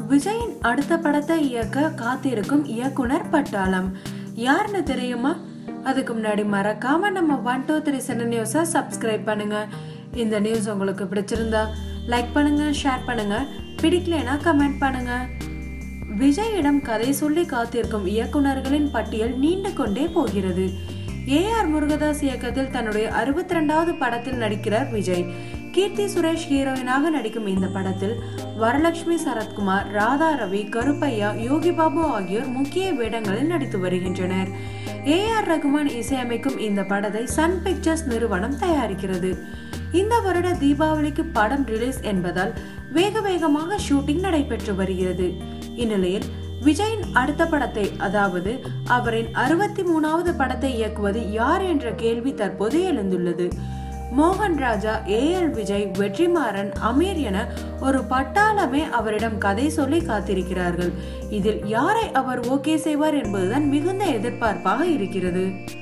விஜயின் அடுத்த படத்தை இயக்க காத்திருக்கும் இயக்குனர் பட்டாளம் யாருன்னு தெரியுமா அதுக்கு முன்னாடி மறக்காம நம்ம ஒன் டூ த்ரீ செவன் நியூஸை சப்ஸ்கிரைப் பண்ணுங்க இந்த நியூஸ் உங்களுக்கு பிடிச்சிருந்தா லைக் பண்ணுங்க ஷேர் பண்ணுங்க பிடிக்கலைன்னா கமெண்ட் பண்ணுங்க விஜயிடம் கதை சொல்லி காத்திருக்கும் இயக்குனர்களின் பட்டியல் நீண்டு கொண்டே போகிறது ஏ ஆர் முருகதாஸ் இயக்கத்தில் தன்னுடைய அறுபத்தி ரெண்டாவது படத்தில் நடிக்கிறார் விஜய் கீர்த்தி சுரேஷ் ஹீரோயினாக நடிக்கும் இந்த படத்தில் வரலட்சுமி சரத்குமார் ராதா ரவி கருப்பையா யோகி பாபு ஆகியோர் முக்கிய வேடங்களில் நடித்து வருகின்றனர் ஏ ஆர் ரகுமான் இசையமைக்கும் இந்த படத்தை சன் பிக்சர்ஸ் நிறுவனம் தயாரிக்கிறது இந்த வருட தீபாவளிக்கு படம் ரிலீஸ் என்பதால் வேக வேகமாக ஷூட்டிங் நடைபெற்று வருகிறது இந்நிலையில் விஜயின் அடுத்த படத்தை அதாவது அவரின் அறுபத்தி மூணாவது படத்தை இயக்குவது யார் என்ற கேள்வி தற்போது எழுந்துள்ளது மோகன் ராஜா ஏ எல் விஜய் வெற்றிமாறன் அமீர் என ஒரு பட்டாளமே அவரிடம் கதை சொல்லி காத்திருக்கிறார்கள் இதில் யாரை அவர் ஓகே செய்வார் என்பதுதான் மிகுந்த எதிர்பார்ப்பாக இருக்கிறது